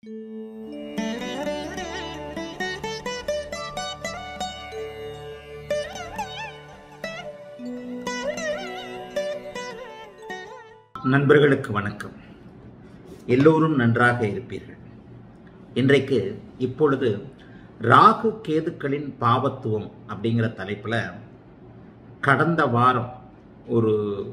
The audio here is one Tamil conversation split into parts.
நண்பர்களுக்கு வணக்கம் எல்லோரும் நன்றாக இருப்பீர்கள் இன்றைக்கு இப்பொழுது ராகு கேதுக்களின் பாவத்துவம் அப்படிங்கிற தலைப்பில் கடந்த வாரம் ஒரு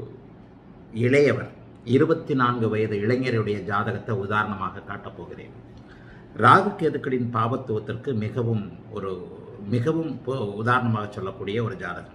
இளையவர் இருபத்தி நான்கு வயது இளைஞருடைய ஜாதகத்தை உதாரணமாக காட்டப் போகிறேன் ராகு கேதுக்களின் பாவத்துவத்திற்கு மிகவும் ஒரு மிகவும் பொ- உதாரணமாக சொல்லக்கூடிய ஒரு ஜாதகம்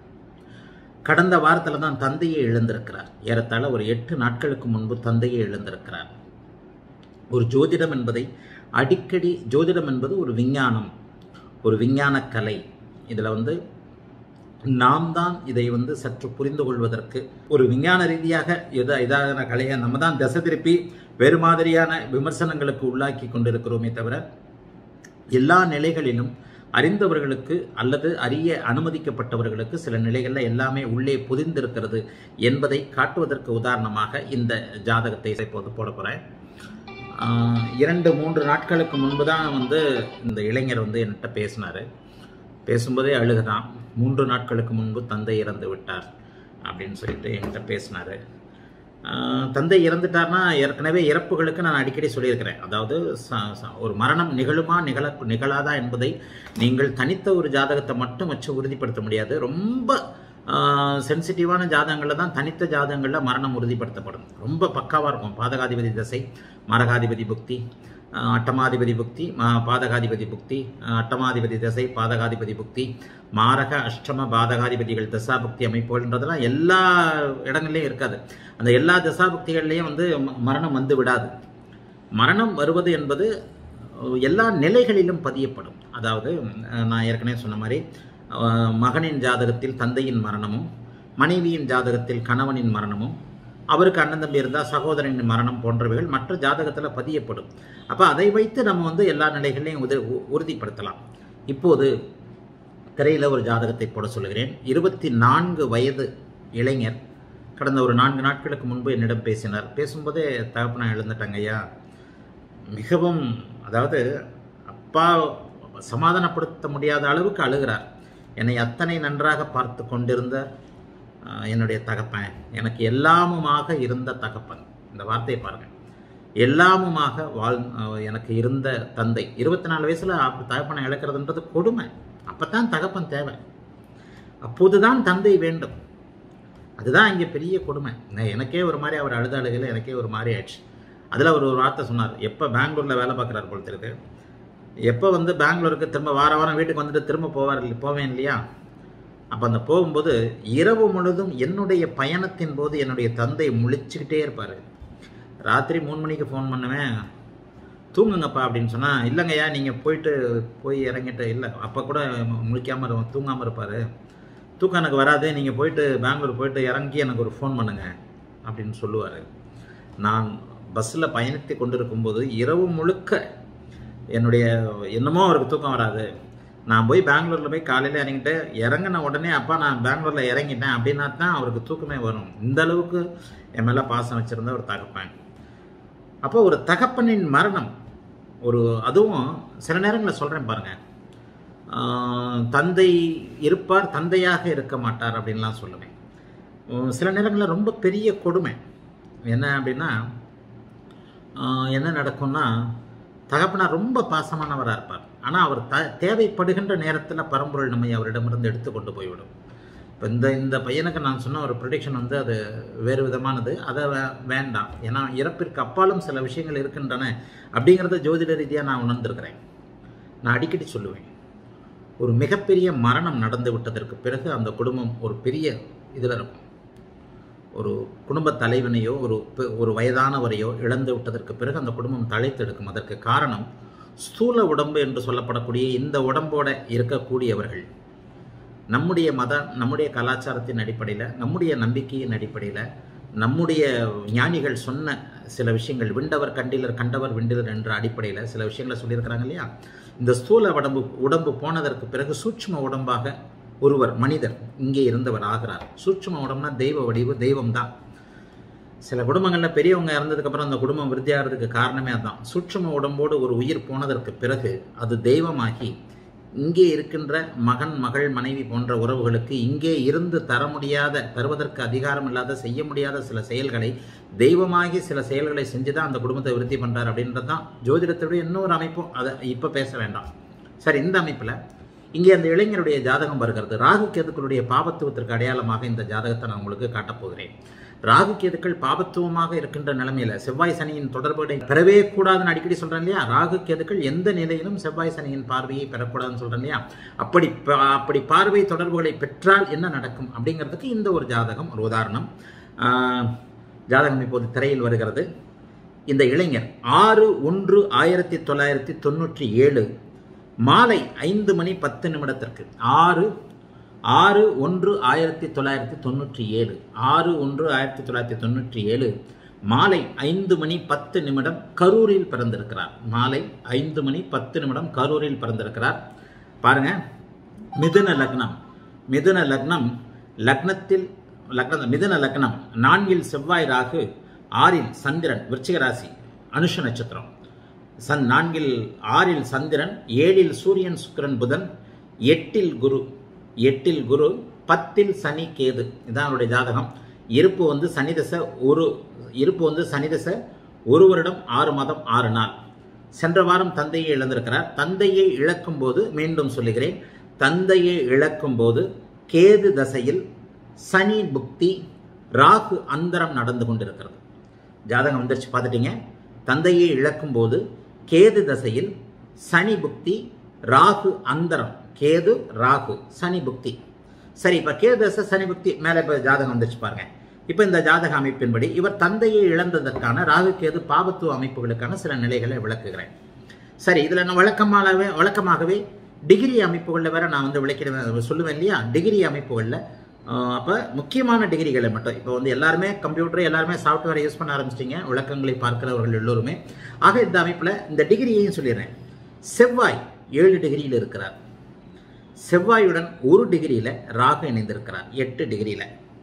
கடந்த வாரத்தில் தான் தந்தையை இழந்திருக்கிறார் ஏறத்தாழ ஒரு எட்டு நாட்களுக்கு முன்பு தந்தையை இழந்திருக்கிறார் ஒரு ஜோதிடம் என்பதை அடிக்கடி ஜோதிடம் என்பது ஒரு விஞ்ஞானம் ஒரு விஞ்ஞான கலை இதில் வந்து நாம் தான் இதை வந்து சற்று புரிந்து கொள்வதற்கு ஒரு விஞ்ஞான ரீதியாக எதா இதான கலையை நம்ம தான் திசை திருப்பி வேறு மாதிரியான விமர்சனங்களுக்கு உள்ளாக்கி கொண்டிருக்கிறோமே தவிர எல்லா நிலைகளிலும் அறிந்தவர்களுக்கு அல்லது அறிய அனுமதிக்கப்பட்டவர்களுக்கு சில நிலைகளில் எல்லாமே உள்ளே புதிந்திருக்கிறது என்பதை காட்டுவதற்கு உதாரணமாக இந்த ஜாதகத்தை இப்போது போட போகிறேன் இரண்டு மூன்று நாட்களுக்கு முன்பு தான் வந்து இந்த இளைஞர் வந்து என்கிட்ட பேசினார் பேசும்போதே அழுகுதான் மூன்று நாட்களுக்கு முன்பு தந்தை இறந்து விட்டார் அப்படின்னு சொல்லிட்டு என்கிட்ட பேசினார் தந்தை இறந்துட்டார்னா ஏற்கனவே இறப்புகளுக்கு நான் அடிக்கடி சொல்லியிருக்கிறேன் அதாவது ச- ச- ஒரு மரணம் நிகழுமா நிகழ நிகழாதா என்பதை நீங்கள் தனித்த ஒரு ஜாதகத்தை மட்டும் வச்சு உறுதிப்படுத்த முடியாது ரொம்ப சென்சிட்டிவான ஜாதகங்களில் தான் தனித்த ஜாதகங்களில் மரணம் உறுதிப்படுத்தப்படும் ரொம்ப பக்காவாக இருக்கும் பாதகாதிபதி தசை மரகாதிபதி புக்தி ஆஹ் அட்டமாதிபதி புக்தி மா- பாதகாதிபதி புக்தி ஆஹ் அட்டமாதிபதி தசை பாதகாதிபதி புக்தி மாரக அஷ்டம பாதகாதிபதிகள் தசாபுக்தி அமைப்புகள்ன்றதெல்லாம் எல்லா இடங்கள்லையும் இருக்காது அந்த எல்லா தசாபுக்திகள்லையும் வந்து ம- மரணம் வந்து விடாது மரணம் வருவது என்பது அஹ், எல்லா நிலைகளிலும் பதியப்படும் அதாவது அஹ், நான் ஏற்கனவே சொன்ன மாதிரி அஹ், மகனின் ஜாதகத்தில் தந்தையின் மரணமும் மனைவியின் ஜாதகத்தில் கணவனின் மரணமும் அவருக்கு அண்ணன் தம்பி இருந்தால் சகோதரனின் மரணம் போன்றவைகள் மற்ற ஜாதகத்தில் பதியப்படும் அப்போ அதை வைத்து நம்ம வந்து எல்லா நிலைகளையும் உத உ- உறுதிப்படுத்தலாம் இப்போது திரையில் ஒரு ஜாதகத்தை போட சொல்லுகிறேன் இருபத்தி நான்கு வயது இளைஞர் கடந்த ஒரு நான்கு நாட்களுக்கு முன்பு என்னிடம் பேசினார் பேசும்போதே தகப்பனா எழுந்துட்டாங்க ஐயா மிகவும் அதாவது அப்பா சமாதானப்படுத்த முடியாத அளவுக்கு அழுகிறார் என்னை அத்தனை நன்றாக பார்த்து கொண்டிருந்த ஆஹ், என்னுடைய தகப்பன் எனக்கு எல்லாமுமாக இருந்த தகப்பன் இந்த வார்த்தையை பாருங்க எல்லாமுமாக வாழ் ஆஹ், எனக்கு இருந்த தந்தை இருபத்தி நாலு வயசுல அப்ப தகப்பனை இழக்கிறதுன்றது கொடுமை அப்பதான் தகப்பன் தேவை அப்போதுதான் தந்தை வேண்டும் அதுதான் இங்கே பெரிய கொடுமை நான் எனக்கே ஒரு மாதிரி அவர் அழுத அழுகையில் எனக்கே ஒரு மாதிரி ஆயிடுச்சு அதில் அவர் ஒரு வார்த்தை சொன்னார் எப்போ பெங்களூரில் வேலை பார்க்குறாரு போல தெரியுது எப்போ வந்து பெங்களூருக்கு திரும்ப வார வாரம் வீட்டுக்கு வந்துட்டு திரும்ப போவார் இல்ல- போவேன் இல்லையா அப்போ அந்த போகும்போது இரவு முழுதும் என்னுடைய பயணத்தின் போது என்னுடைய தந்தை முழிச்சுக்கிட்டே இருப்பார் ராத்திரி மூணு மணிக்கு ஃபோன் பண்ணுவேன் தூங்குங்கப்பா அப்படின்னு சொன்னால் இல்லைங்கய்யா நீங்கள் போயிட்டு போய் இறங்கிட்டு இல்லை அப்போ கூட முழிக்காமல் இருக்கும் தூங்காமல் இருப்பார் தூக்கம் எனக்கு வராது நீங்கள் போயிட்டு பெங்களூர் போயிட்டு இறங்கி எனக்கு ஒரு ஃபோன் பண்ணுங்க அப்படின்னு சொல்லுவார் நான் பஸ்ஸில் பயணித்து கொண்டிருக்கும்போது இரவு முழுக்க என்னுடைய என்னமோ அவருக்கு தூக்கம் வராது நான் போய் பெங்களூரில் போய் காலையில் இறங்கிட்டு இறங்கின உடனே அப்பா நான் பெங்களூரில் இறங்கிட்டேன் அப்படின்னா தான் அவருக்கு தூக்கமே வரும் இந்த அளவுக்கு என் மேலே பாசம் வச்சுருந்த ஒரு தகப்பன் அப்போ ஒரு தகப்பனின் மரணம் ஒரு அதுவும் சில நேரங்களில் சொல்கிறேன் பாருங்க ஆஹ் தந்தை இருப்பார் தந்தையாக இருக்க மாட்டார் அப்படின்லாம் சொல்லுவேன் உம் சில நேரங்களில் ரொம்ப பெரிய கொடுமை என்ன அப்படின்னா ஆஹ் என்ன நடக்கும்னா தகப்பனார் ரொம்ப பாசமானவராக இருப்பார் ஆனால் அவர் த தேவைப்படுகின்ற நேரத்தில் பரம்பொருள் நம்மை அவரிடமிருந்து எடுத்து கொண்டு போய்விடும் இப்போ இந்த இந்த பையனுக்கு நான் சொன்ன ஒரு ப்ரொடிக்ஷன் வந்து அது வேறு விதமானது அதை வே- வேண்டாம் ஏன்னா இறப்பிற்கு அப்பாலும் சில விஷயங்கள் இருக்கின்றன அப்படிங்கிறத ஜோதிட ரீதியாக நான் உணர்ந்திருக்கிறேன் நான் அடிக்கடி சொல்லுவேன் ஒரு மிகப்பெரிய மரணம் நடந்து விட்டதற்கு பிறகு அந்த குடும்பம் ஒரு பெரிய இதில் இருக்கும் ஒரு குடும்ப தலைவனையோ ஒரு பெ- ஒரு வயதானவரையோ இழந்து விட்டதற்கு பிறகு அந்த குடும்பம் தழைத்தெடுக்கும் அதற்கு காரணம் ஸ்தூல உடம்பு என்று சொல்லப்படக்கூடிய இந்த உடம்போட இருக்கக்கூடியவர்கள் நம்முடைய மத நம்முடைய கலாச்சாரத்தின் அடிப்படையில் நம்முடைய நம்பிக்கையின் அடிப்படையில் நம்முடைய ஞானிகள் சொன்ன சில விஷயங்கள் விண்டவர் கண்டிலர் கண்டவர் விண்டிலர் என்ற அடிப்படையில் சில விஷயங்களை சொல்லியிருக்கிறாங்க இல்லையா இந்த ஸ்தூல உடம்பு உடம்பு போனதற்கு பிறகு சூட்சும உடம்பாக ஒருவர் மனிதர் இங்கே இருந்தவர் ஆகிறார் சூட்சும உடம்புனா தெய்வ வடிவு தெய்வம் தான் சில குடும்பங்களில் பெரியவங்க இறந்ததுக்கப்புறம் அந்த குடும்பம் விருத்தியாகிறதுக்கு காரணமே அதுதான் சூட்சும உடம்போடு ஒரு உயிர் போனதற்கு பிறகு அது தெய்வமாகி இங்கே இருக்கின்ற மகன் மகள் மனைவி போன்ற உறவுகளுக்கு இங்கே இருந்து தர முடியாத தருவதற்கு அதிகாரம் இல்லாத செய்ய முடியாத சில செயல்களை தெய்வமாகி சில செயல்களை செஞ்சு தான் அந்த குடும்பத்தை விருத்தி பண்ணுறார் அப்படின்றது தான் ஜோதிடத்துடைய இன்னொரு அமைப்பும் அதை இப்போ பேச வேண்டாம் சரி இந்த அமைப்பில் இங்கே அந்த இளைஞருடைய ஜாதகம் வருகிறது ராகு கேதுக்களுடைய பாபத்துவத்திற்கு அடையாளமாக இந்த ஜாதகத்தை நான் உங்களுக்கு காட்டப் போகிறேன் ராகு கேதுக்கள் பாபத்துவமாக இருக்கின்ற நிலைமையில செவ்வாய் சனியின் தொடர்புகளை பெறவே கூடாதுன்னு அடிக்கடி சொல்றேன் இல்லையா ராகு கேதுக்கள் எந்த நிலையிலும் செவ்வாய் சனியின் பார்வையை பெறக்கூடாதுன்னு சொல்றேன் இல்லையா அப்படி ப- அப்படி பார்வை தொடர்புகளை பெற்றால் என்ன நடக்கும் அப்படிங்கிறதுக்கு இந்த ஒரு ஜாதகம் ஒரு உதாரணம் ஆஹ், ஜாதகம் இப்போது திரையில் வருகிறது இந்த இளைஞர் ஆறு ஒன்று ஆயிரத்தி தொள்ளாயிரத்தி தொண்ணூற்றி ஏழு மாலை ஐந்து மணி பத்து நிமிடத்திற்கு ஆறு ஆறு ஒன்று ஆயிரத்தி தொள்ளாயிரத்தி தொண்ணூற்றி ஏழு ஆறு ஒன்று ஆயிரத்தி தொள்ளாயிரத்தி தொண்ணூற்றி ஏழு மாலை ஐந்து மணி பத்து நிமிடம் கரூரில் பிறந்திருக்கிறார் மாலை ஐந்து மணி பத்து நிமிடம் கரூரில் பிறந்திருக்கிறார் பாருங்க மிதுன லக்னம் மிதுன லக்னம் லக்னத்தில் லக்ன மிதுன லக்னம் நான்கில் செவ்வாய் ராகு ஆறில் சந்திரன் விருச்சிக ராசி அனுஷ நட்சத்திரம் சன் நான்கில் ஆறில் சந்திரன் ஏழில் சூரியன் சுக்கிரன் புதன் எட்டில் குரு எட்டில் குரு பத்தில் சனி கேது இதான் அவருடைய ஜாதகம் இருப்பு வந்து சனி தசை ஒரு இருப்பு வந்து சனி தசை ஒரு வருடம் ஆறு மாதம் ஆறு நாள் சென்ற வாரம் தந்தையை இழந்திருக்கிறார் தந்தையை இழக்கும் போது மீண்டும் சொல்லுகிறேன் தந்தையை இழக்கும் போது கேது தசையில் சனி புக்தி ராகு அந்தரம் நடந்து கொண்டிருக்கிறது ஜாதகம் வந்துருச்சு பார்த்துட்டீங்க தந்தையை இழக்கும் போது கேது தசையில் சனி புக்தி ராகு அந்தரம் கேது ராகு சனி புக்தி சரி இப்போ கேது தசை சனி புக்தி மேலே இப்போ ஜாதகம் வந்துருச்சு பாருங்க இப்போ இந்த ஜாதக அமைப்பின்படி இவர் தந்தையை இழந்ததற்கான ராகு கேது பாவத்துவ அமைப்புகளுக்கான சில நிலைகளை விளக்குகிறேன் சரி இதில் நான் வழக்கமாகவே வழக்கமாகவே டிகிரி அமைப்புகளில் வேற நான் வந்து விளக்கிடுவேன் சொல்லுவேன் இல்லையா டிகிரி அமைப்புகளில் அப்போ முக்கியமான டிகிரிகளை மட்டும் இப்போ வந்து எல்லாருமே கம்ப்யூட்டர் எல்லாருமே சாஃப்ட்வேரை யூஸ் பண்ண ஆரம்பிச்சிட்டிங்க விளக்கங்களை பார்க்கிறவர்கள் எல்லோருமே ஆக இந்த அமைப்பில் இந்த டிகிரியையும் சொல்லிடுறேன் செவ்வாய் ஏழு டிகிரியில் இருக்கிறார் செவ்வாயுடன் ஒரு டிகிரியில் ராகு இணைந்திருக்கிறார் எட்டு டிகிரியில்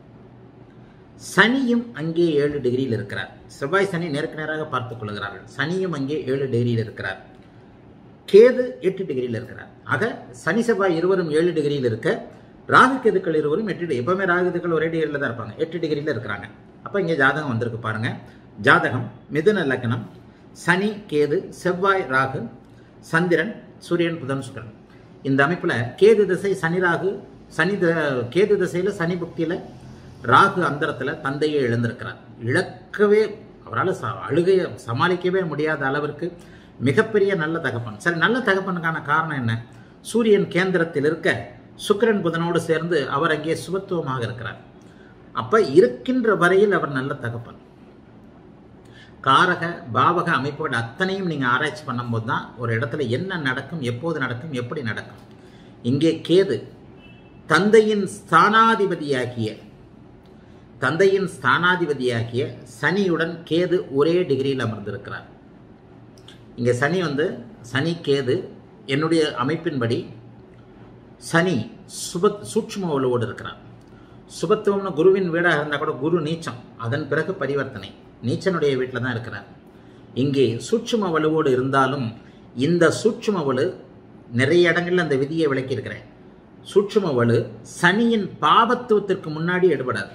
சனியும் அங்கே ஏழு டிகிரியில் இருக்கிறார் செவ்வாய் சனி நேருக்கு நேராக பார்த்துக் கொள்கிறார்கள் சனியும் அங்கே ஏழு டிகிரியில் இருக்கிறார் கேது எட்டு டிகிரியில் இருக்கிறார் ஆக சனி செவ்வாய் இருவரும் ஏழு டிகிரியில் இருக்க ராகு கேதுக்கள் இருவரும் எட்டு டி- எப்பவுமே ராகு கேதுக்கள் ஒரே டிகிரியில் தான் இருப்பாங்க எட்டு டிகிரியில் இருக்கிறாங்க அப்போ இங்கே ஜாதகம் வந்திருக்கு பாருங்க ஜாதகம் மிதுன லக்னம் சனி கேது செவ்வாய் ராகு சந்திரன் சூரியன் புதன் சுக்கிரன் இந்த அமைப்பில் கேது திசை சனி ராகு சனி த- கேது திசையில் சனி புக்தியில் ராகு அந்தரத்தில் தந்தையை இழந்திருக்கிறார் இழக்கவே அவரால் ச அழுகையை சமாளிக்கவே முடியாத அளவிற்கு மிகப்பெரிய நல்ல தகப்பன் சரி நல்ல தகப்பனுக்கான காரணம் என்ன சூரியன் கேந்திரத்தில் இருக்க சுக்கிரன் புதனோடு சேர்ந்து அவர் அங்கே சுபத்துவமாக இருக்கிறார் அப்ப இருக்கின்ற வரையில் அவர் நல்ல தகப்பன் காரக பாவக அமைப்புகள் அத்தனையும் நீங்க ஆராய்ச்சி பண்ணும்போது தான் ஒரு இடத்துல என்ன நடக்கும் எப்போது நடக்கும் எப்படி நடக்கும் இங்கே கேது தந்தையின் ஸ்தானாதிபதியாகிய தந்தையின் ஸ்தானாதிபதியாகிய சனியுடன் கேது ஒரே டிகிரியில் அமர்ந்திருக்கிறார் இங்கே சனி வந்து சனி கேது என்னுடைய அமைப்பின்படி சனி சுப சூட்சும வலுவோடு இருக்கிறார் சுபத்துவம்னு குருவின் வீடாக இருந்தால் கூட குரு நீச்சம் அதன் பிறகு பரிவர்த்தனை நீச்சனுடைய வீட்டில் தான் இருக்கிறார் இங்கே சூட்சும வலுவோடு இருந்தாலும் இந்த சூட்சும வலு நிறைய இடங்கள்ல அந்த விதியை விளக்கியிருக்கிறேன் சூட்சும வலு சனியின் பாவத்துவத்திற்கு முன்னாடி எடுபடாது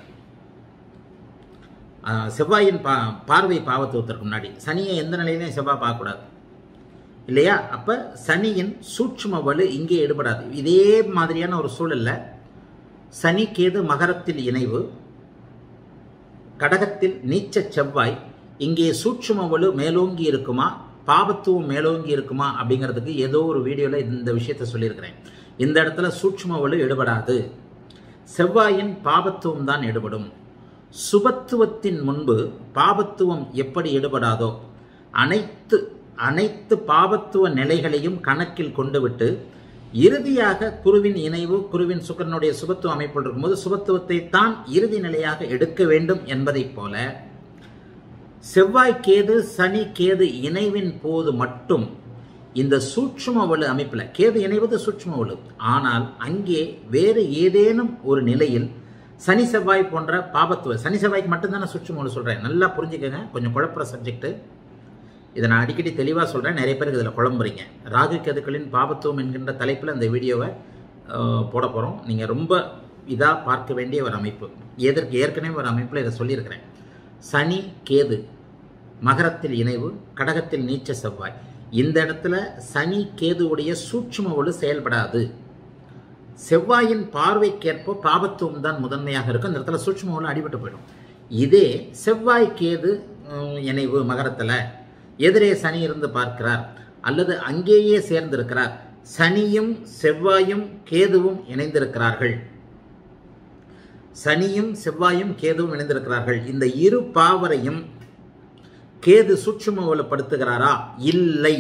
ஆஹ் செவ்வாயின் பா பார்வை பாவத்துவத்திற்கு முன்னாடி சனியை எந்த நிலையிலையும் செவ்வாய் பார்க்கக்கூடாது இல்லையா அப்ப சனியின் சூட்சும வலு இங்கே எடுபடாது இதே மாதிரியான ஒரு சூழல்ல சனி கேது மகரத்தில் இணைவு கடகத்தில் நீச்ச செவ்வாய் இங்கே சூட்சும வலு மேலோங்கி இருக்குமா பாபத்துவம் மேலோங்கி இருக்குமா அப்படிங்கிறதுக்கு ஏதோ ஒரு வீடியோவில் இந்த விஷயத்த சொல்லியிருக்கிறேன் இந்த இடத்துல சூட்சும வலு எடுபடாது செவ்வாயின் பாபத்துவம் தான் எடுபடும் சுபத்துவத்தின் முன்பு பாபத்துவம் எப்படி எடுபடாதோ அனைத்து அனைத்து பாபத்துவ நிலைகளையும் கணக்கில் கொண்டுவிட்டு இறுதியாக குருவின் இணைவு குருவின் சுக்கரனுடைய சுபத்துவ அமைப்பில் இருக்கும்போது சுபத்துவத்தை தான் இறுதி நிலையாக எடுக்க வேண்டும் என்பதைப் போல செவ்வாய் கேது சனி கேது இணைவின் போது மட்டும் இந்த சூட்சும வலு அமைப்பில் கேது இணைவது சூட்சும வலு ஆனால் அங்கே வேறு ஏதேனும் ஒரு நிலையில் சனி செவ்வாய் போன்ற பாபத்துவ சனி செவ்வாய்க்கு மட்டும்தான் நான் சுற்றுமூலம் சொல்கிறேன் நல்லா புரிஞ்சுக்கங்க கொஞ்சம் குழப்புற சப்ஜெக்ட்டு இதை நான் அடிக்கடி தெளிவாக சொல்கிறேன் நிறைய பேருக்கு இதில் குழம்புறீங்க ராகு கேதுக்களின் பாபத்துவம் என்கின்ற தலைப்பில் இந்த வீடியோவை அஹ், போட போகிறோம் நீங்கள் ரொம்ப இதாக பார்க்க வேண்டிய ஒரு அமைப்பு எதற்கு ஏற்கனவே ஒரு அமைப்பில் இதை சொல்லியிருக்கிறேன் சனி கேது மகரத்தில் இணைவு கடகத்தில் நீச்ச செவ்வாய் இந்த இடத்துல சனி கேதுவுடைய சூட்சும ஒளி செயல்படாது செவ்வாயின் பார்வைக்கேற்ப பாபத்துவம் தான் முதன்மையாக இருக்கும் இந்த இடத்துல சூட்சும ஒளி அடிபட்டு போயிடும் இதே செவ்வாய் கேது உம், இணைவு மகரத்தில் எதிரே சனி இருந்து பார்க்கிறார் அல்லது அங்கேயே சேர்ந்திருக்கிறார் சனியும் செவ்வாயும் கேதுவும் இணைந்திருக்கிறார்கள் சனியும் செவ்வாயும் கேதுவும் இணைந்திருக்கிறார்கள் இந்த இரு பாவரையும் கேது சூட்சுமப்படுத்துகிறாரா இல்லை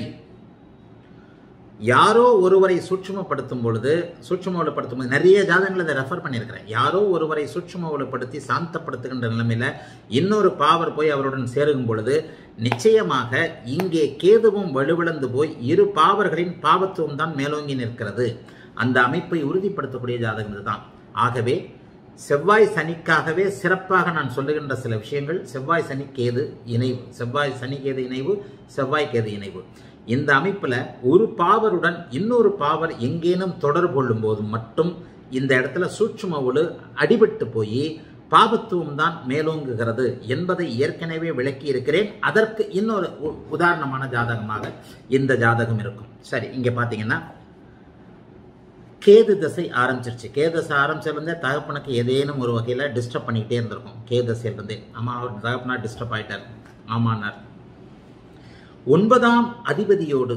யாரோ ஒருவரை சூட்சுமப்படுத்தும் பொழுது சூட்சுமப்படுத்தும் போது நிறைய ஜாதகங்களை இதை ரெஃபர் பண்ணியிருக்கிறேன் யாரோ ஒருவரை சூட்சுமப்படுத்தி சாந்தப்படுத்துகின்ற நிலைமையில இன்னொரு பாவர் போய் அவருடன் சேருகும் பொழுது நிச்சயமாக இங்கே கேதுவும் வலுவிழந்து போய் இரு பாவர்களின் பாவத்துவம் தான் மேலோங்கி நிற்கிறது அந்த அமைப்பை உறுதிப்படுத்தக்கூடிய ஜாதகம் இதுதான் ஆகவே செவ்வாய் சனிக்காகவே சிறப்பாக நான் சொல்லுகின்ற சில விஷயங்கள் செவ்வாய் சனி கேது இணைவு செவ்வாய் சனி கேது இணைவு செவ்வாய் கேது இணைவு இந்த அமைப்பில் ஒரு பாவருடன் இன்னொரு பாவர் எங்கேனும் தொடர்பு கொள்ளும் போது மட்டும் இந்த இடத்துல சூட்சும ஒளு அடிபட்டு போய் பாபத்துவம் தான் மேலோங்குகிறது என்பதை ஏற்கனவே விளக்கி இருக்கிறேன் அதற்கு இன்னொரு உ- உதாரணமான ஜாதகமாக இந்த ஜாதகம் இருக்கும் சரி இங்க பாத்தீங்கன்னா கேது தசை ஆரம்பிச்சிருச்சு கேது தசை ஆரம்பிச்சிருந்தே தகப்பனுக்கு ஏதேனும் ஒரு வகையில் டிஸ்டர்ப் பண்ணிக்கிட்டே இருந்திருக்கும் கேது தசையிலிருந்தே ஆமா அவர் தகப்பனா டிஸ்டர்ப் ஆயிட்டார் ஆமானார் ஒன்பதாம் அதிபதியோடு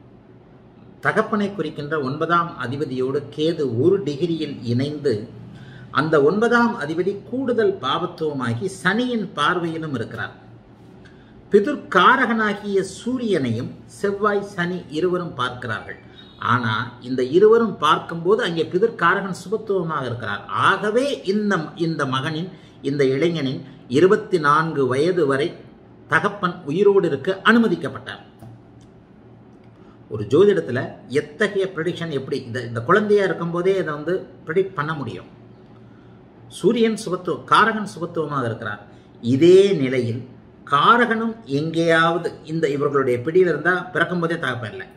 தகப்பனை குறிக்கின்ற ஒன்பதாம் அதிபதியோடு கேது ஒரு டிகிரியில் இணைந்து அந்த ஒன்பதாம் அதிபதி கூடுதல் பாவத்துவமாகி சனியின் பார்வையிலும் இருக்கிறார் பிதுர்காரகனாகிய சூரியனையும் செவ்வாய் சனி இருவரும் பார்க்கிறார்கள் ஆனா இந்த இருவரும் பார்க்கும்போது அங்கே பிதுர்காரகன் சுபத்துவமாக இருக்கிறார் ஆகவே இந்த இந்த மகனின் இந்த இளைஞனின் இருபத்தி நான்கு வயது வரை தகப்பன் உயிரோடு இருக்க அனுமதிக்கப்பட்டார் ஒரு ஜோதிடத்துல எத்தகைய ப்ரெடிக்ஷன் எப்படி இந்த இந்த குழந்தையா இருக்கும்போதே இதை வந்து ப்ரெடிக்ட் பண்ண முடியும் சூரியன் சுபத்துவம் காரகன் சுபத்துவமாக இருக்கிறார் இதே நிலையில் காரகனும் எங்கேயாவது இந்த இவர்களுடைய பிடியில் இருந்தால் பிறக்கும்போதே தகப்பன் இல்லை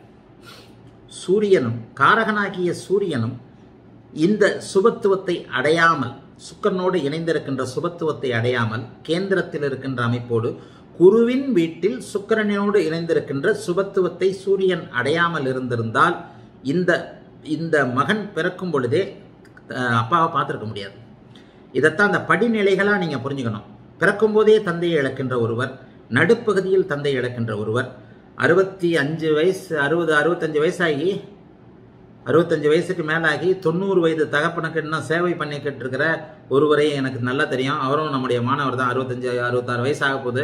சூரியனும் காரகனாகிய சூரியனும் இந்த சுபத்துவத்தை அடையாமல் சுக்கரனோடு இணைந்திருக்கின்ற சுபத்துவத்தை அடையாமல் கேந்திரத்தில் இருக்கின்ற அமைப்போடு குருவின் வீட்டில் சுக்கிரனோடு இணைந்திருக்கின்ற சுபத்துவத்தை சூரியன் அடையாமல் இருந்திருந்தால் இந்த இந்த மகன் பிறக்கும் பொழுதே அஹ், அப்பாவை பார்த்துருக்க முடியாது இதைத்தான் அந்த படிநிலைகளாக நீங்கள் புரிஞ்சுக்கணும் பிறக்கும்போதே தந்தையை இழக்கின்ற ஒருவர் நடுப்பகுதியில் தந்தையை இழக்கின்ற ஒருவர் அறுபத்தி அஞ்சு வயசு அறுபது அறுபத்தஞ்சு வயசாகி அறுபத்தஞ்சு வயசுக்கு மேலாகி தொண்ணூறு வயது தகப்பனுக்கு இன்னும் சேவை பண்ணிக்கிட்டு இருக்கிற ஒருவரை எனக்கு நல்லா தெரியும் அவரும் நம்முடைய மாணவர் தான் அறுபத்தஞ்சு அறுபத்தாறு வயசு ஆக போகுது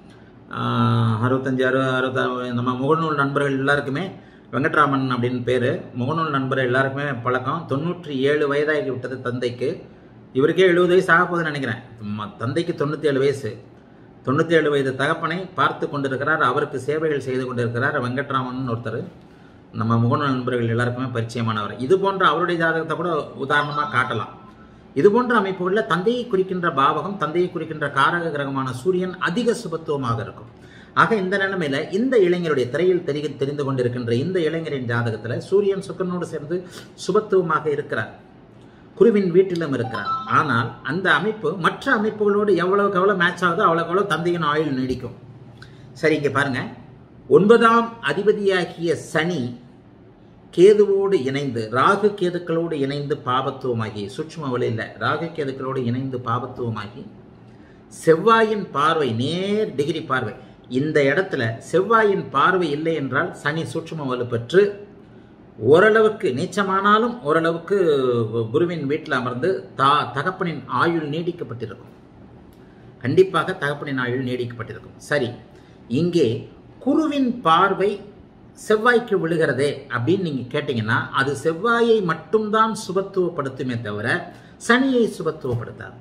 ஆஹ், அறுபத்தஞ்சு அறு அறுபத்தாறு நம்ம முகநூல் நண்பர்கள் எல்லாருக்குமே வெங்கட்ராமன் அப்படின்னு பேர் முகநூல் நண்பர் எல்லாருக்குமே பழக்கம் தொண்ணூற்றி ஏழு வயதாகி விட்டது தந்தைக்கு இவருக்கே எழுபது வயசு ஆக போகுதுன்னு நினைக்கிறேன் ம- தந்தைக்கு தொண்ணூற்றி ஏழு வயசு தொண்ணூற்றி ஏழு வயது தகப்பனை பார்த்து கொண்டிருக்கிறார் அவருக்கு சேவைகள் செய்து கொண்டிருக்கிறார் வெங்கட்ராமன் ஒருத்தர் நம்ம முகநூல் நண்பர்கள் எல்லாருக்குமே பரிச்சயமானவர் இது போன்ற அவருடைய ஜாதகத்தை கூட உதாரணமாக காட்டலாம் இது போன்ற அமைப்புகளில் தந்தையை குறிக்கின்ற பாவகம் தந்தையை குறிக்கின்ற காரக கிரகமான சூரியன் அதிக சுபத்துவமாக இருக்கும் ஆக இந்த நிலைமையில இந்த இளைஞருடைய திரையில் தெரி தெரிந்து கொண்டிருக்கின்ற இந்த இளைஞரின் ஜாதகத்துல சூரியன் சுக்கரனோடு சேர்ந்து சுபத்துவமாக இருக்கிறார் குருவின் வீட்டிலும் இருக்கிறார் ஆனால் அந்த அமைப்பு மற்ற அமைப்புகளோடு எவ்வளவுக்கு எவ்வளவு மேட்ச் ஆகுதோ அவ்வளவுக்கு எவ்வளவு தந்தையின் ஆயுள் நீடிக்கும் சரி இங்க பாருங்க ஒன்பதாம் அதிபதியாகிய சனி கேதுவோடு இணைந்து ராகு கேதுக்களோடு இணைந்து பாபத்துவமாகி சூட்சும வழியில் ராகு கேதுக்களோடு இணைந்து பாபத்துவமாகி செவ்வாயின் பார்வை நேர் டிகிரி பார்வை இந்த இடத்துல செவ்வாயின் பார்வை இல்லை என்றால் சனி சூட்சும வலு பெற்று ஓரளவுக்கு நீச்சமானாலும் ஓரளவுக்கு குருவின் வீட்டில் அமர்ந்து தா தகப்பனின் ஆயுள் நீடிக்கப்பட்டிருக்கும் கண்டிப்பாக தகப்பனின் ஆயுள் நீடிக்கப்பட்டிருக்கும் சரி இங்கே குருவின் பார்வை செவ்வாய்க்கு விழுகிறதே அப்படின்னு நீங்க கேட்டீங்கன்னா அது செவ்வாயை மட்டும்தான் சுபத்துவப்படுத்துமே தவிர சனியை சுபத்துவப்படுத்தாது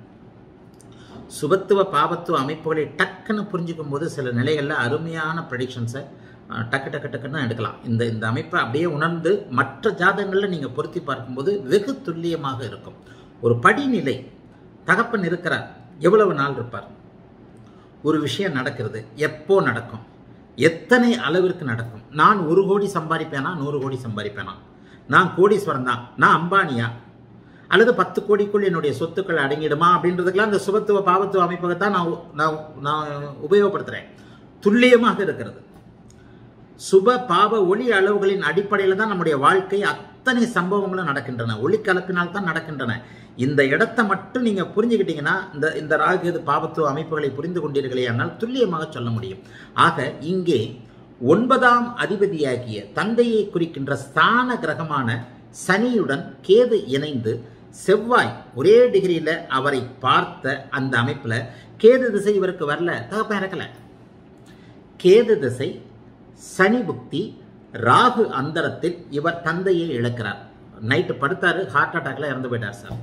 சுபத்துவ பாபத்துவ அமைப்புகளை டக்குன்னு புரிஞ்சுக்கும் போது சில நிலைகளில் அருமையான ப்ரெடிக்ஷன்ஸை டக்கு டக்கு டக்குன்னு எடுக்கலாம் இந்த இந்த அமைப்பை அப்படியே உணர்ந்து மற்ற ஜாதகங்களில் நீங்கள் பொருத்தி பார்க்கும்போது வெகு துல்லியமாக இருக்கும் ஒரு படிநிலை தகப்பன் இருக்கிறார் எவ்வளவு நாள் இருப்பார் ஒரு விஷயம் நடக்கிறது எப்போ நடக்கும் எத்தனை அளவிற்கு நடக்கும் நான் ஒரு கோடி சம்பாதிப்பேனா நூறு கோடி சம்பாதிப்பேனா நான் கோடீஸ்வரன் தான் நான் அம்பானியா அல்லது பத்து கோடிக்குள் என்னுடைய சொத்துக்கள் அடங்கிடுமா அப்படின்றதுக்கெல்லாம் இந்த சுபத்துவ பாவத்துவ அமைப்பை தான் நான் நான் நான் உபயோகப்படுத்துகிறேன் துல்லியமாக இருக்கிறது சுப பாவ ஒளி அளவுகளின் அடிப்படையில் தான் நம்முடைய வாழ்க்கை அத்தனை சம்பவங்களும் நடக்கின்றன ஒளி கலப்பினால் தான் நடக்கின்றன இந்த இடத்தை மட்டும் நீங்க புரிஞ்சுக்கிட்டீங்கன்னா இந்த இந்த ராகு இது பாவத்துவ அமைப்புகளை புரிந்து கொண்டீர்களே ஆனால் துல்லியமாக சொல்ல முடியும் ஆக இங்கே ஒன்பதாம் அதிபதியாகிய தந்தையை குறிக்கின்ற ஸ்தான கிரகமான சனியுடன் கேது இணைந்து செவ்வாய் ஒரே டிகிரியில அவரை பார்த்த அந்த அமைப்புல கேது திசை இவருக்கு வரல தகப்பன் இறக்கல கேது திசை சனி புக்தி ராகு அந்தரத்தில் இவர் தந்தையை இழக்கிறார் நைட்டு படுத்தாரு ஹார்ட் அட்டாக்ல இறந்து போயிட்டார் சார்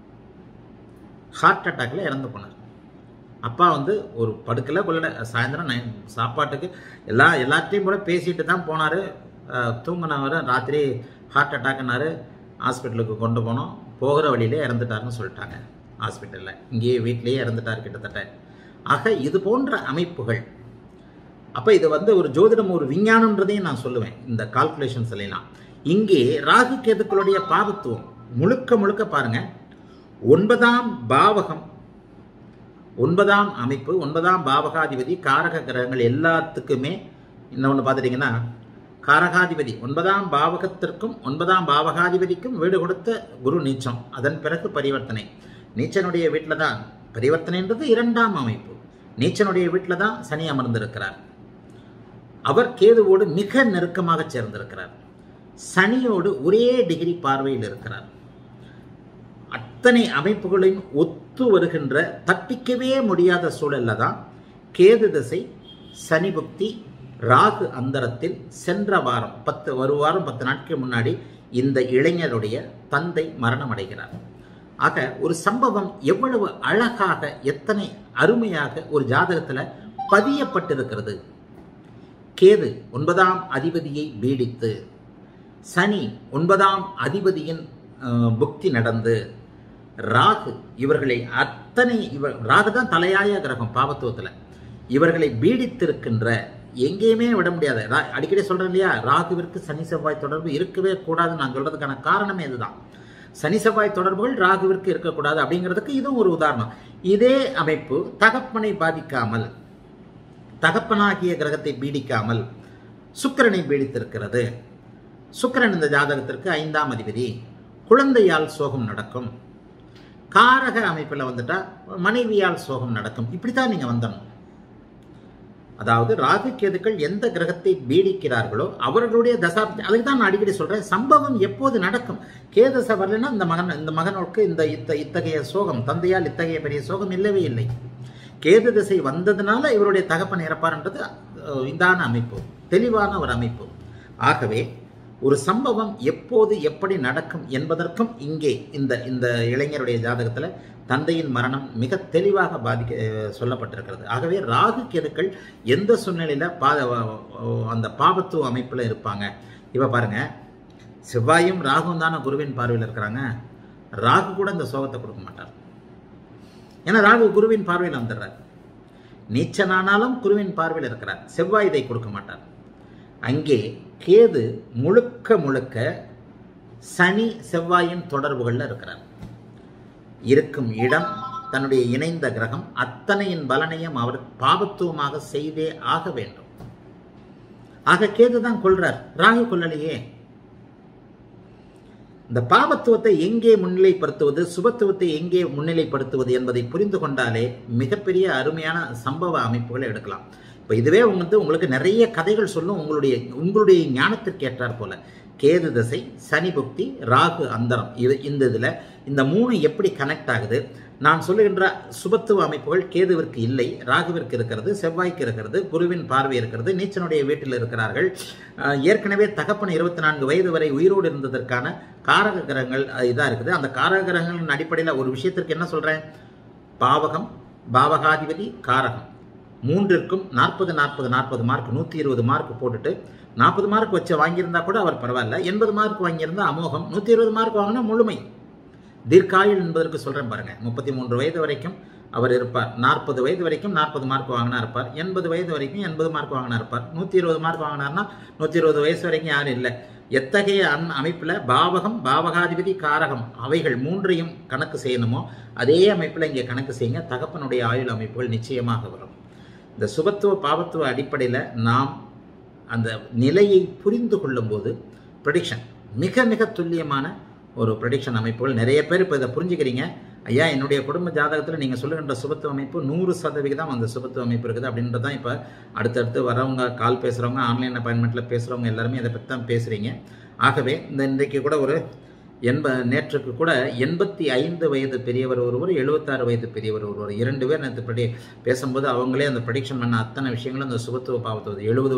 ஹார்ட் அட்டாக்ல இறந்து போனார் அப்பா வந்து ஒரு படுக்கல கொள்ளட சாயந்தரம் நை சாப்பாட்டுக்கு எல்லா எல்லாத்தையும் கூட பேசிட்டு தான் போனார் தூங்கினவர் ராத்திரி ஹார்ட் அட்டாக்னாரு ஹாஸ்பிட்டலுக்கு கொண்டு போனோம் போகிற வழியிலே இறந்துட்டாருன்னு சொல்லிட்டாங்க ஹாஸ்பிட்டலில் இங்கேயே வீட்டிலேயே இறந்துட்டார் கிட்டத்தட்ட ஆக இது போன்ற அமைப்புகள் அப்போ இது வந்து ஒரு ஜோதிடம் ஒரு விஞ்ஞானம்ன்றதையும் நான் சொல்லுவேன் இந்த கால்குலேஷன்ஸ் எல்லாம் இங்கே ராகு கேதுக்களுடைய பாவத்துவம் முழுக்க முழுக்க பாருங்க ஒன்பதாம் பாவகம் ஒன்பதாம் அமைப்பு ஒன்பதாம் பாவகாதிபதி காரக கிரகங்கள் எல்லாத்துக்குமே இன்னொன்று பார்த்துட்டிங்கன்னா காரகாதிபதி ஒன்பதாம் பாவகத்திற்கும் ஒன்பதாம் பாவகாதிபதிக்கும் வீடு கொடுத்த குரு நீச்சம் அதன் பிறகு பரிவர்த்தனை நீச்சனுடைய வீட்டில் தான் பரிவர்த்தனைன்றது இரண்டாம் அமைப்பு நீச்சனுடைய வீட்டில் தான் சனி அமர்ந்திருக்கிறார் அவர் கேதுவோடு மிக நெருக்கமாக சேர்ந்திருக்கிறார் சனியோடு ஒரே டிகிரி பார்வையில் இருக்கிறார் அத்தனை அமைப்புகளையும் ஒத்து வருகின்ற தப்பிக்கவே முடியாத சூழல்ல தான் கேது திசை சனி புக்தி ராகு அந்தரத்தில் சென்ற வாரம் பத்து ஒரு வாரம் பத்து நாட்கள் முன்னாடி இந்த இளைஞருடைய தந்தை மரணம் அடைகிறார் ஆக ஒரு சம்பவம் எவ்வளவு அழகாக எத்தனை அருமையாக ஒரு ஜாதகத்தில் பதியப்பட்டிருக்கிறது கேது ஒன்பதாம் அதிபதியை பீடித்து சனி ஒன்பதாம் அதிபதியின் அஹ், புக்தி நடந்து ராகு இவர்களை அத்தனை இவர் ராகு தான் தலையாய கிரகம் பாவத்துவத்தில் இவர்களை பீடித்திருக்கின்ற எங்கேயுமே விட முடியாது ரா- அடிக்கடி சொல்றேன் இல்லையா ராகுவிற்கு சனி செவ்வாய் தொடர்பு இருக்கவே கூடாதுன்னு நான் சொல்றதுக்கான காரணமே இதுதான் சனி செவ்வாய் தொடர்புகள் ராகுவிற்கு இருக்கக்கூடாது அப்படிங்கிறதுக்கு இதுவும் ஒரு உதாரணம் இதே அமைப்பு தகப்பனை பாதிக்காமல் தகப்பனாகிய கிரகத்தை பீடிக்காமல் சுக்கிரனை பீடித்திருக்கிறது சுக்கிரன் இந்த ஜாதகத்திற்கு ஐந்தாம் அதிபதி குழந்தையால் சோகம் நடக்கும் காரக அமைப்பில் வந்துட்டா மனைவியால் சோகம் நடக்கும் இப்படித்தான் நீங்க வந்துடணும் அதாவது ராகு கேதுக்கள் எந்த கிரகத்தை பீடிக்கிறார்களோ அவர்களுடைய தசா அதுக்கு தான் நான் அடிக்கடி சொல்றேன் சம்பவம் எப்போது நடக்கும் கேதச வரலன்னா இந்த மகன் இந்த மகனுக்கு இந்த இத்த இத்தகைய சோகம் தந்தையால் இத்தகைய பெரிய சோகம் இல்லவே இல்லை கேது திசை வந்ததுனால இவருடைய தகப்பன் இறப்பார்ன்றது அஹ், இதான அமைப்பு தெளிவான ஒரு அமைப்பு ஆகவே ஒரு சம்பவம் எப்போது எப்படி நடக்கும் என்பதற்கும் இங்கே இந்த இந்த இளைஞருடைய ஜாதகத்தில் தந்தையின் மரணம் மிக தெளிவாக பாதிக்க அஹ், சொல்லப்பட்டிருக்கிறது ஆகவே ராகு கேதுக்கள் எந்த சூழ்நிலையில பா அந்த பாபத்துவ அமைப்பில் இருப்பாங்க இப்போ பாருங்க செவ்வாயும் ராகுவும் தானே குருவின் பார்வையில் இருக்கிறாங்க ராகு கூட இந்த சோகத்தை கொடுக்க மாட்டார் ஏன்னா ராகு குருவின் பார்வையில் வந்துடுறார் நீச்சனானாலும் குருவின் பார்வையில் இருக்கிறார் செவ்வாய் இதை கொடுக்க மாட்டார் அங்கே கேது முழுக்க முழுக்க சனி செவ்வாயின் தொடர்புகளில் இருக்கிறார் இருக்கும் இடம் தன்னுடைய இணைந்த கிரகம் அத்தனையின் பலனையும் அவர் பாபத்துவமாக செய்தே ஆக வேண்டும் ஆக கேது தான் கொள்றார் ராகு கொள்ளலையே இந்த பாபத்துவத்தை எங்கே முன்னிலைப்படுத்துவது சுபத்துவத்தை எங்கே முன்னிலைப்படுத்துவது என்பதை புரிந்து கொண்டாலே மிகப்பெரிய அருமையான சம்பவ அமைப்புகளை எடுக்கலாம் இப்போ இதுவே வந்து உங்களுக்கு நிறைய கதைகள் சொல்லும் உங்களுடைய உங்களுடைய ஞானத்திற்கு ஏற்றார் போல கேது திசை சனி புக்தி ராகு அந்தரம் இது இந்த இதில் இந்த மூணு எப்படி கனெக்ட் ஆகுது நான் சொல்லுகின்ற சுபத்துவ அமைப்புகள் கேதுவிற்கு இல்லை ராகுவிற்கு இருக்கிறது செவ்வாய்க்கு இருக்கிறது குருவின் பார்வை இருக்கிறது நீச்சனுடைய வீட்டில் இருக்கிறார்கள் அஹ், ஏற்கனவே தகப்பன் இருபத்தி நான்கு வயது வரை உயிரோடு இருந்ததற்கான காரக கிரகங்கள் இதாக இருக்குது அந்த காரக கிரகங்களின் அடிப்படையில் ஒரு விஷயத்திற்கு என்ன சொல்கிறேன் பாவகம் பாவகாதிபதி காரகம் மூன்றிற்கும் நாற்பது நாற்பது நாற்பது மார்க் நூற்றி இருபது மார்க் போட்டுட்டு நாற்பது மார்க் வச்சு வாங்கியிருந்தா கூட அவர் பரவாயில்ல எண்பது மார்க் வாங்கியிருந்தா அமோகம் நூற்றி இருபது மார்க் வாங்கினா முழுமை தீர்க்காயுள் என்பதற்கு சொல்கிறேன் பாருங்க முப்பத்தி மூன்று வயது வரைக்கும் அவர் இருப்பார் நாற்பது வயது வரைக்கும் நாற்பது மார்க் வாங்கினா இருப்பார் எண்பது வயது வரைக்கும் எண்பது மார்க் வாங்கினா இருப்பார் நூற்றி இருபது மார்க் வாங்கினார்னா நூற்றி இருபது வயசு வரைக்கும் யாரும் இல்லை எத்தகைய அன் அமைப்பில் பாவகம் பாவகாதிபதி காரகம் அவைகள் மூன்றையும் கணக்கு செய்யணுமோ அதே அமைப்பில் இங்கே கணக்கு செய்யுங்க தகப்பனுடைய ஆயுள் அமைப்புகள் நிச்சயமாக வரும் இந்த சுபத்துவ பாவத்துவ அடிப்படையில் நாம் அந்த நிலையை புரிந்து கொள்ளும்போது ப்ரெடிக்ஷன் மிக மிக துல்லியமான ஒரு ப்ரெடிக்ஷன் அமைப்புகள் நிறைய பேர் இப்போ இதை புரிஞ்சுக்கிறீங்க ஐயா என்னுடைய குடும்ப ஜாதகத்தில் நீங்கள் சொல்லுகின்ற சுபத்துவ அமைப்பு நூறு சதவிகிதம் அந்த சுபத்துவ அமைப்பு இருக்குது அப்படின்றது தான் இப்போ அடுத்தடுத்து வரவங்க கால் பேசுகிறவங்க ஆன்லைன் அப்பாயின்மெண்ட்டில் பேசுகிறவங்க எல்லாருமே இதை பற்றி தான் பேசுகிறீங்க ஆகவே இந்த இன்றைக்கு கூட ஒரு எண்ப நேற்றுக்கு கூட எண்பத்தி ஐந்து வயது பெரியவர் ஒருவர் எழுபத்தாறு வயது பெரியவர் ஒருவர் இரண்டு பேர் நேற்று படி பேசும்போது அவங்களே அந்த ப்ரெடிக்ஷன் பண்ண அத்தனை விஷயங்களும் அந்த சுபத்துவ பாவத்துவது எழுபது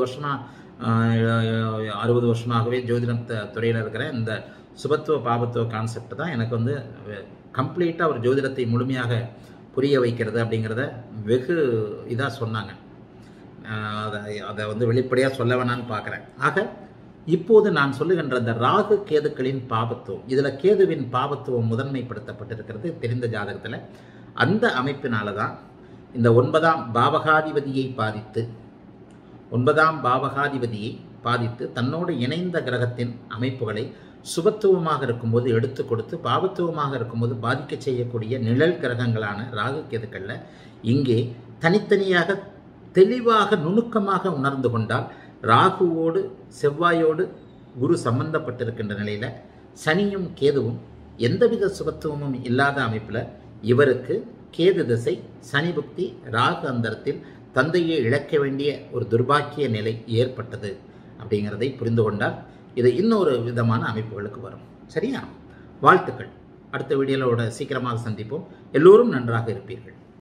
வருஷமாக அறுபது வருஷமாகவே ஜோதிடம் த- துறையில் இருக்கிற இந்த சுபத்துவ பாவத்துவ கான்செப்ட் தான் எனக்கு வந்து கம்ப்ளீட்டாக ஒரு ஜோதிடத்தை முழுமையாக புரிய வைக்கிறது அப்படிங்கிறத வெகு இதாக சொன்னாங்க ஆஹ் அதை அதை வந்து வெளிப்படையாக சொல்ல வேணான்னு பார்க்குறேன் ஆக இப்போது நான் சொல்லுகின்ற இந்த ராகு கேதுக்களின் பாபத்துவம் இதில் கேதுவின் பாபத்துவம் முதன்மைப்படுத்தப்பட்டிருக்கிறது தெரிந்த ஜாதகத்தில் அந்த அமைப்பினால தான் இந்த ஒன்பதாம் பாவகாதிபதியை பாதித்து ஒன்பதாம் பாவகாதிபதியை பாதித்து தன்னோடு இணைந்த கிரகத்தின் அமைப்புகளை சுபத்துவமாக இருக்கும்போது எடுத்து கொடுத்து பாவத்துவமாக இருக்கும்போது பாதிக்க செய்யக்கூடிய நிழல் கிரகங்களான ராகு கேதுக்களில் இங்கே தனித்தனியாக தெளிவாக நுணுக்கமாக உணர்ந்து கொண்டால் ராகுவோடு செவ்வாயோடு குரு சம்பந்தப்பட்டிருக்கின்ற நிலையில் சனியும் கேதுவும் எந்தவித சுபத்துவமும் இல்லாத அமைப்பில் இவருக்கு கேது திசை சனி புக்தி ராகு அந்தரத்தில் தந்தையை இழக்க வேண்டிய ஒரு துர்பாக்கிய நிலை ஏற்பட்டது அப்படிங்கிறதை புரிந்து கொண்டால் இது இன்னொரு விதமான அமைப்புகளுக்கு வரும் சரியா வாழ்த்துக்கள் அடுத்த வீடியோவோட சீக்கிரமாக சந்திப்போம் எல்லோரும் நன்றாக இருப்பீர்கள்